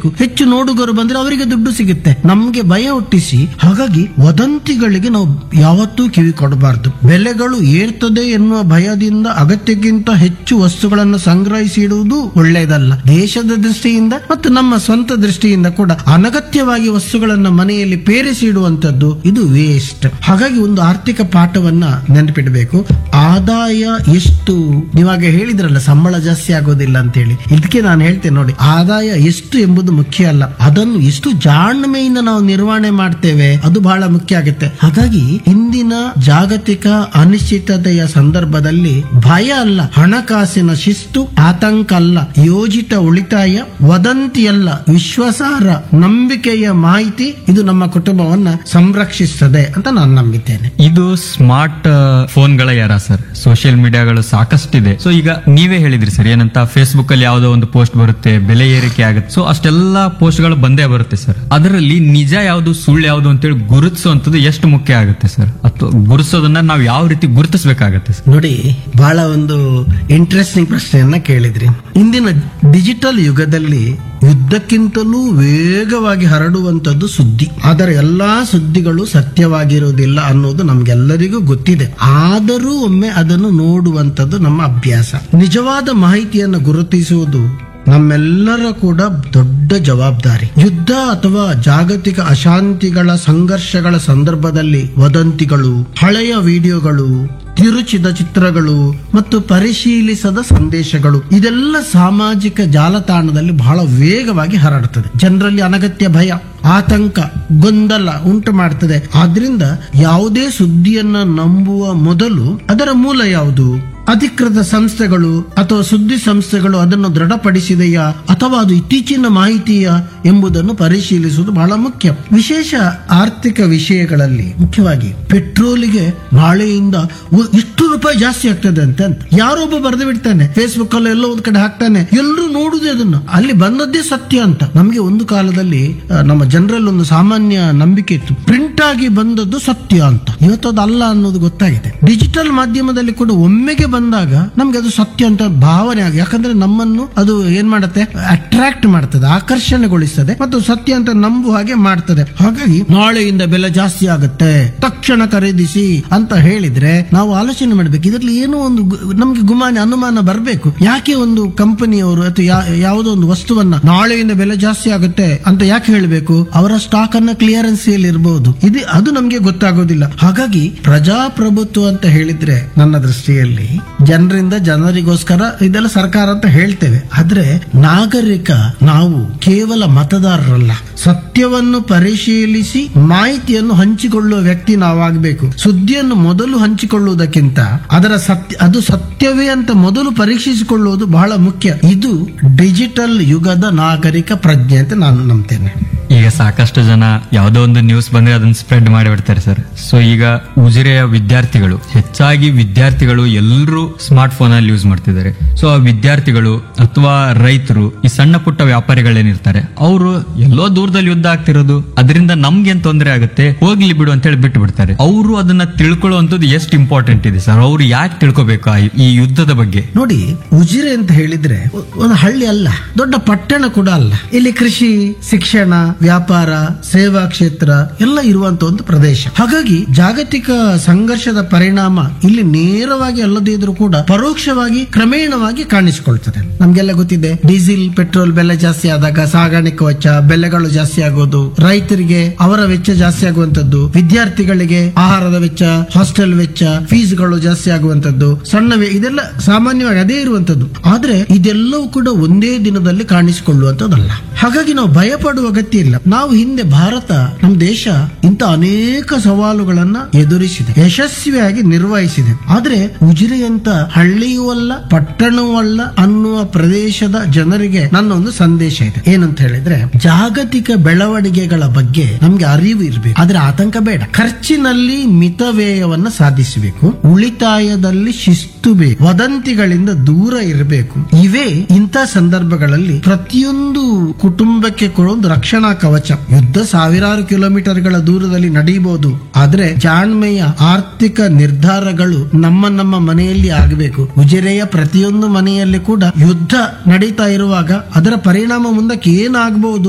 ಬೇಕು ಹೆಚ್ಚು ನೋಡುಗರು ಬಂದ್ರೆ ಅವರಿಗೆ ದುಡ್ಡು ಸಿಗುತ್ತೆ ನಮ್ಗೆ ಭಯ ಹುಟ್ಟಿಸಿ ಹಾಗಾಗಿ ವದಂತಿಗಳಿಗೆ ನಾವು ಯಾವತ್ತೂ ಕಿವಿ ಕೊಡಬಾರ್ದು ಬೆಲೆಗಳು ಏರ್ತದೆ ಎನ್ನುವ ಭಯದಿಂದ ಅಗತ್ಯಕ್ಕಿಂತ ಹೆಚ್ಚು ವಸ್ತುಗಳನ್ನು ಸಂಗ್ರಹಿಸಿ ಇಡುವುದು ಒಳ್ಳೆಯದಲ್ಲ ದೇಶದ ದೃಷ್ಟಿಯಿಂದ ಮತ್ತು ನಮ್ಮ ಸ್ವಂತ ದೃಷ್ಟಿಯಿಂದ ಕೂಡ ಅನಗತ್ಯವಾಗಿ ವಸ್ತುಗಳನ್ನ ಮನೆಯಲ್ಲಿ ಪೇರಿಸಿ ಇಡುವಂತದ್ದು ಇದು ವೇಸ್ಟ್ ಹಾಗಾಗಿ ಒಂದು ಆರ್ಥಿಕ ಪಾಠವನ್ನ ನೆನಪಿಡಬೇಕು ಆದಾಯ ಎಷ್ಟು ನೀವಾಗ ಹೇಳಿದ್ರಲ್ಲ ಸಂಬಳ ಜಾಸ್ತಿ ಆಗೋದಿಲ್ಲ ಅಂತ ಹೇಳಿ ಇದಕ್ಕೆ ನಾನು ಹೇಳ್ತೇನೆ ನೋಡಿ ಆದಾಯ ಎಷ್ಟು ಎಂಬುದು ಮುಖ್ಯ ಅಲ್ಲ ಅದನ್ನು ಎಷ್ಟು ಜಾಣ್ಮೆಯಿಂದ ನಾವು ನಿರ್ವಹಣೆ ಮಾಡ್ತೇವೆ ಅದು ಬಹಳ ಮುಖ್ಯ ಆಗುತ್ತೆ ಹಾಗಾಗಿ ಇಂದಿನ ಜಾಗತಿಕ ಅನಿಶ್ಚಿತತೆಯ ಸಂದರ್ಭದಲ್ಲಿ ಭಯ ಅಲ್ಲ ಹಣಕಾಸಿನ ಶಿಸ್ತು ಆತಂಕ ಅಲ್ಲ ಯೋಜಿತ ಉಳಿತಾಯ ವದಂತಿ ಅಲ್ಲ ವಿಶ್ವಾಸಾರ್ಹ ನಂಬಿಕೆಯ ಮಾಹಿತಿ ಇದು ನಮ್ಮ ಕುಟುಂಬವನ್ನ ಸಂರಕ್ಷಿಸ್ತದೆ ಅಂತ ನಾನು ನಂಬಿದ್ದೇನೆ ಇದು ಸ್ಮಾರ್ಟ್ ಫೋನ್ಗಳ ಯಾರ ಸರ್ ಸೋಷಿಯಲ್ ಮೀಡಿಯಾಗಳು ಸಾಕಷ್ಟಿದೆ ಸೊ ಈಗ ನೀವೇ ಹೇಳಿದ್ರಿ ಸರ್ ಏನಂತ ಫೇಸ್ಬುಕ್ ಅಲ್ಲಿ ಯಾವುದೋ ಒಂದು ಪೋಸ್ಟ್ ಬರುತ್ತೆ ಬೆಲೆ ಏರಿಕೆ ಆಗುತ್ತೆ ಸೊ ಅಷ್ಟೆಲ್ಲ ಪೋಸ್ಟ್ ಗಳು ಬಂದೇ ಬರುತ್ತೆ ಸರ್ ಅದರಲ್ಲಿ ನಿಜ ಯಾವುದು ಸುಳ್ಳು ಯಾವುದು ಅಂತೇಳಿ ಗುರುತಿಸುವಂತದ್ದು ಎಷ್ಟು ಮುಖ್ಯ ಆಗುತ್ತೆ ಸರ್ ಅಥವಾ ಗುರುತಿಸೋದನ್ನ ನಾವು ಯಾವ ರೀತಿ ಗುರುತಿಸಬೇಕಾಗತ್ತೆ ಸರ್ ನೋಡಿ ಬಹಳ ಒಂದು ಇಂಟ್ರೆಸ್ಟಿಂಗ್ ಪ್ರಶ್ನೆಯನ್ನ ಕೇಳಿದ್ರಿ ಇಂದಿನ ಡಿಜಿಟಲ್ ಯುಗದಲ್ಲಿ ಯುದ್ಧಕ್ಕಿಂತಲೂ ವೇಗವಾಗಿ ಹರಡುವಂತದ್ದು ಸುದ್ದಿ ಆದರೆ ಎಲ್ಲಾ ಸುದ್ದಿಗಳು ಸತ್ಯವಾಗಿರುವುದಿಲ್ಲ ಅನ್ನೋದು ನಮ್ಗೆಲ್ಲರಿಗೂ ಗೊತ್ತಿದೆ ಆದರೂ ಒಮ್ಮೆ ಅದನ್ನು ನೋಡುವಂತದ್ದು ನಮ್ಮ ಅಭ್ಯಾಸ ನಿಜವಾದ ಮಾಹಿತಿಯನ್ನು ಗುರುತಿಸುವುದು ನಮ್ಮೆಲ್ಲರ ಕೂಡ ದೊಡ್ಡ ಜವಾಬ್ದಾರಿ ಯುದ್ಧ ಅಥವಾ ಜಾಗತಿಕ ಅಶಾಂತಿಗಳ ಸಂಘರ್ಷಗಳ ಸಂದರ್ಭದಲ್ಲಿ ವದಂತಿಗಳು ಹಳೆಯ ವಿಡಿಯೋಗಳು ತಿರುಚಿದ ಚಿತ್ರಗಳು ಮತ್ತು ಪರಿಶೀಲಿಸದ ಸಂದೇಶಗಳು ಇದೆಲ್ಲ ಸಾಮಾಜಿಕ ಜಾಲತಾಣದಲ್ಲಿ ಬಹಳ ವೇಗವಾಗಿ ಹರಡುತ್ತದೆ ಜನರಲ್ಲಿ ಅನಗತ್ಯ ಭಯ ಆತಂಕ ಗೊಂದಲ ಉಂಟು ಮಾಡ್ತದೆ ಆದ್ರಿಂದ ಯಾವುದೇ ಸುದ್ದಿಯನ್ನ ನಂಬುವ ಮೊದಲು ಅದರ ಮೂಲ ಯಾವುದು ಅಧಿಕೃತ ಸಂಸ್ಥೆಗಳು ಅಥವಾ ಸುದ್ದಿ ಸಂಸ್ಥೆಗಳು ಅದನ್ನು ದೃಢಪಡಿಸಿದೆಯಾ ಅಥವಾ ಅದು ಇತ್ತೀಚಿನ ಮಾಹಿತಿಯ ಎಂಬುದನ್ನು ಪರಿಶೀಲಿಸುವುದು ಬಹಳ ಮುಖ್ಯ ವಿಶೇಷ ಆರ್ಥಿಕ ವಿಷಯಗಳಲ್ಲಿ ಮುಖ್ಯವಾಗಿ ಪೆಟ್ರೋಲಿಗೆ ನಾಳೆಯಿಂದ ಒ- ಇಷ್ಟು ರೂಪಾಯಿ ಜಾಸ್ತಿ ಆಗ್ತದೆ ಅಂತ ಅಂತ ಯಾರೊಬ್ಬ ಬರೆದು ಬಿಡ್ತಾನೆ ಫೇಸ್ಬುಕ್ ಅಲ್ಲಿ ಎಲ್ಲೋ ಒಂದ್ ಕಡೆ ಹಾಕ್ತಾನೆ ಎಲ್ಲರೂ ನೋಡುದೇ ಅದನ್ನು ಅಲ್ಲಿ ಬಂದದ್ದೇ ಸತ್ಯ ಅಂತ ನಮಗೆ ಒಂದು ಕಾಲದಲ್ಲಿ ಆ, ನಮ್ಮ ಜನರಲ್ಲಿ ಒಂದು ಸಾಮಾನ್ಯ ನಂಬಿಕೆ ಇತ್ತು ಪ್ರಿಂಟ್ ಆಗಿ ಬಂದದ್ದು ಸತ್ಯ ಅಂತ ಇವತ್ತು ಅದು ಅಲ್ಲ ಅನ್ನೋದು ಗೊತ್ತಾಗಿದೆ ಡಿಜಿಟಲ್ ಮಾಧ್ಯಮದಲ್ಲಿ ಕೂಡ ಒಮ್ಮೆಗೆ ಬಂದಾಗ ನಮ್ಗೆ ಅದು ಸತ್ಯ ಅಂತ ಭಾವನೆ ಆಗಿ ಯಾಕಂದ್ರೆ ನಮ್ಮನ್ನು ಅದು ಏನ್ ಮಾಡುತ್ತೆ ಅಟ್ರಾಕ್ಟ್ ಮಾಡ್ತದೆ ಆಕರ್ಷಣೆಗೊಳಿಸ್ತದೆ ಮತ್ತು ಸತ್ಯ ಅಂತ ನಂಬುವ ಹಾಗೆ ಮಾಡ್ತದೆ ಹಾಗಾಗಿ ನಾಳೆಯಿಂದ ಬೆಲೆ ಜಾಸ್ತಿ ಆಗುತ್ತೆ ತಕ್ಷಣ ಖರೀದಿಸಿ ಅಂತ ಹೇಳಿದ್ರೆ ನಾವು ಆಲೋಚನೆ ಮಾಡ್ಬೇಕು ಇದರಲ್ಲಿ ಏನೋ ಒಂದು ಗು- ನಮ್ಗೆ ಗುಮಾನಿ ಅನುಮಾನ ಬರಬೇಕು ಯಾಕೆ ಒಂದು ಕಂಪನಿಯವರು ಅಥವಾ ಯಾ- ಯಾವುದೋ ಒಂದು ವಸ್ತುವನ್ನ ನಾಳೆಯಿಂದ ಬೆಲೆ ಜಾಸ್ತಿ ಆಗುತ್ತೆ ಅಂತ ಯಾಕೆ ಹೇಳಬೇಕು ಅವರ ಸ್ಟಾಕ್ ಅನ್ನ ಕ್ಲಿಯರೆನ್ಸ್ ಇರಬಹುದು ಇದು ಅದು ನಮ್ಗೆ ಗೊತ್ತಾಗೋದಿಲ್ಲ ಹಾಗಾಗಿ ಪ್ರಜಾಪ್ರಭುತ್ವ ಅಂತ ಹೇಳಿದ್ರೆ ನನ್ನ ದೃಷ್ಟಿಯಲ್ಲಿ ಜನರಿಂದ ಜನರಿಗೋಸ್ಕರ ಇದೆಲ್ಲ ಸರ್ಕಾರ ಅಂತ ಹೇಳ್ತೇವೆ ಆದ್ರೆ ನಾಗರಿಕ ನಾವು ಕೇವಲ ಮತದಾರರಲ್ಲ ಸತ್ಯವನ್ನು ಪರಿಶೀಲಿಸಿ ಮಾಹಿತಿಯನ್ನು ಹಂಚಿಕೊಳ್ಳುವ ವ್ಯಕ್ತಿ ನಾವಾಗಬೇಕು ಸುದ್ದಿಯನ್ನು ಮೊದಲು ಹಂಚಿಕೊಳ್ಳುವುದಕ್ಕಿಂತ ಅದರ ಸತ್ಯ ಅದು ಸತ್ಯವೇ ಅಂತ ಮೊದಲು ಪರೀಕ್ಷಿಸಿಕೊಳ್ಳುವುದು ಬಹಳ ಮುಖ್ಯ ಇದು ಡಿಜಿಟಲ್ ಯುಗದ ನಾಗರಿಕ ಪ್ರಜ್ಞೆ ಅಂತ ನಾನು ನಂಬ್ತೇನೆ ಈಗ ಸಾಕಷ್ಟು ಜನ ಯಾವುದೋ ಒಂದು ನ್ಯೂಸ್ ಬಂದ್ರೆ ಅದನ್ನ ಸ್ಪ್ರೆಡ್ ಮಾಡಿಬಿಡ್ತಾರೆ ಸರ್ ಸೊ ಈಗ ಉಜಿರೆಯ ವಿದ್ಯಾರ್ಥಿಗಳು ಹೆಚ್ಚಾಗಿ ವಿದ್ಯಾರ್ಥಿಗಳು ಎಲ್ಲರೂ ಸ್ಮಾರ್ಟ್ ಫೋನ್ ಅಲ್ಲಿ ಯೂಸ್ ಮಾಡ್ತಿದ್ದಾರೆ ಸೊ ಆ ವಿದ್ಯಾರ್ಥಿಗಳು ಅಥವಾ ರೈತರು ಈ ಸಣ್ಣ ಪುಟ್ಟ ವ್ಯಾಪಾರಿಗಳೇನಿರ್ತಾರೆ ಅವರು ಎಲ್ಲೋ ದೂರದಲ್ಲಿ ಯುದ್ಧ ಆಗ್ತಿರೋದು ಅದರಿಂದ ನಮ್ಗೇನ್ ತೊಂದರೆ ಆಗುತ್ತೆ ಹೋಗ್ಲಿ ಬಿಡು ಅಂತ ಹೇಳಿ ಬಿಟ್ಟು ಬಿಡ್ತಾರೆ ಅವರು ಅದನ್ನ ತಿಳ್ಕೊಳ್ಳುವಂಥದ್ದು ಎಷ್ಟು ಇಂಪಾರ್ಟೆಂಟ್ ಇದೆ ಸರ್ ಅವ್ರು ಯಾಕೆ ತಿಳ್ಕೊಬೇಕು ಆ- ಈ ಯುದ್ಧದ ಬಗ್ಗೆ ನೋಡಿ ಉಜಿರೆ ಅಂತ ಹೇಳಿದ್ರೆ ಒ- ಒಂದು ಹಳ್ಳಿ ಅಲ್ಲ ದೊಡ್ಡ ಪಟ್ಟಣ ಕೂಡ ಅಲ್ಲ ಇಲ್ಲಿ ಕೃಷಿ ಶಿಕ್ಷಣ ವ್ಯಾಪಾರ ಸೇವಾ ಕ್ಷೇತ್ರ ಎಲ್ಲ ಇರುವಂತ ಒಂದು ಪ್ರದೇಶ ಹಾಗಾಗಿ ಜಾಗತಿಕ ಸಂಘರ್ಷದ ಪರಿಣಾಮ ಇಲ್ಲಿ ನೇರವಾಗಿ ಅಲ್ಲದೇ ಇದ್ರೂ ಕೂಡ ಪರೋಕ್ಷವಾಗಿ ಕ್ರಮೇಣವಾಗಿ ಕಾಣಿಸಿಕೊಳ್ತದೆ ನಮ್ಗೆಲ್ಲ ಗೊತ್ತಿದೆ ಡೀಸೆಲ್ ಪೆಟ್ರೋಲ್ ಬೆಲೆ ಜಾಸ್ತಿ ಆದಾಗ ಸಾಗಾಣಿಕೆ ವೆಚ್ಚ ಬೆಲೆಗಳು ಜಾಸ್ತಿ ಆಗೋದು ರೈತರಿಗೆ ಅವರ ವೆಚ್ಚ ಜಾಸ್ತಿ ಆಗುವಂತದ್ದು ವಿದ್ಯಾರ್ಥಿಗಳಿಗೆ ಆಹಾರದ ವೆಚ್ಚ ಹಾಸ್ಟೆಲ್ ವೆಚ್ಚ ಫೀಸ್ಗಳು ಜಾಸ್ತಿ ಆಗುವಂತದ್ದು ಸಣ್ಣ ವ್ಯ- ಇದೆಲ್ಲ ಸಾಮಾನ್ಯವಾಗಿ ಅದೇ ಇರುವಂತದ್ದು ಆದ್ರೆ ಇದೆಲ್ಲವೂ ಕೂಡ ಒಂದೇ ದಿನದಲ್ಲಿ ಕಾಣಿಸಿಕೊಳ್ಳುವಂತದ್ದಲ್ಲ ಹಾಗಾಗಿ ನಾವು ಭಯ ಪಡುವ ಅಗತ್ಯ ಇಲ್ಲ ನಾವು ಹಿಂದೆ ಭಾರತ ನಮ್ಮ ದೇಶ ಇಂಥ ಅನೇಕ ಸವಾಲುಗಳನ್ನ ಎದುರಿಸಿದೆ ಯಶಸ್ವಿಯಾಗಿ ನಿರ್ವಹಿಸಿದೆ ಆದ್ರೆ ಉಜಿರೆಯಂತ ಹಳ್ಳಿಯೂ ಅಲ್ಲ ಪಟ್ಟಣವೂ ಅಲ್ಲ ಅನ್ನುವ ಪ್ರದೇಶದ ಜನರಿಗೆ ನನ್ನ ಒಂದು ಸಂದೇಶ ಇದೆ ಏನಂತ ಹೇಳಿದ್ರೆ ಜಾಗತಿಕ ಬೆಳವಣಿಗೆಗಳ ಬಗ್ಗೆ ನಮ್ಗೆ ಅರಿವು ಇರಬೇಕು ಆದ್ರೆ ಆತಂಕ ಬೇಡ ಖರ್ಚಿನಲ್ಲಿ ಮಿತವ್ಯಯವನ್ನ ಸಾಧಿಸಬೇಕು ಉಳಿತಾಯದಲ್ಲಿ ಶಿಸ್ತು ಬೇಕು ವದಂತಿಗಳಿಂದ ದೂರ ಇರಬೇಕು ಇವೇ ಇಂಥ ಸಂದರ್ಭಗಳಲ್ಲಿ ಪ್ರತಿಯೊಂದು ಕುಟುಂಬಕ್ಕೆ ಕೂಡ ಒಂದು ರಕ್ಷಣಾ ಕವಚ ಯುದ್ಧ ಸಾವಿರಾರು ಕಿಲೋಮೀಟರ್ಗಳ ದೂರದಲ್ಲಿ ನಡೆಯಬಹುದು ಆದ್ರೆ ಜಾಣ್ಮೆಯ ಆರ್ಥಿಕ ನಿರ್ಧಾರಗಳು ನಮ್ಮ ನಮ್ಮ ಮನೆಯಲ್ಲಿ ಆಗಬೇಕು ಉಜಿರೆಯ ಪ್ರತಿಯೊಂದು ಮನೆಯಲ್ಲಿ ಕೂಡ ಯುದ್ಧ ನಡೀತಾ ಇರುವಾಗ ಅದರ ಪರಿಣಾಮ ಮುಂದಕ್ಕೆ ಏನಾಗಬಹುದು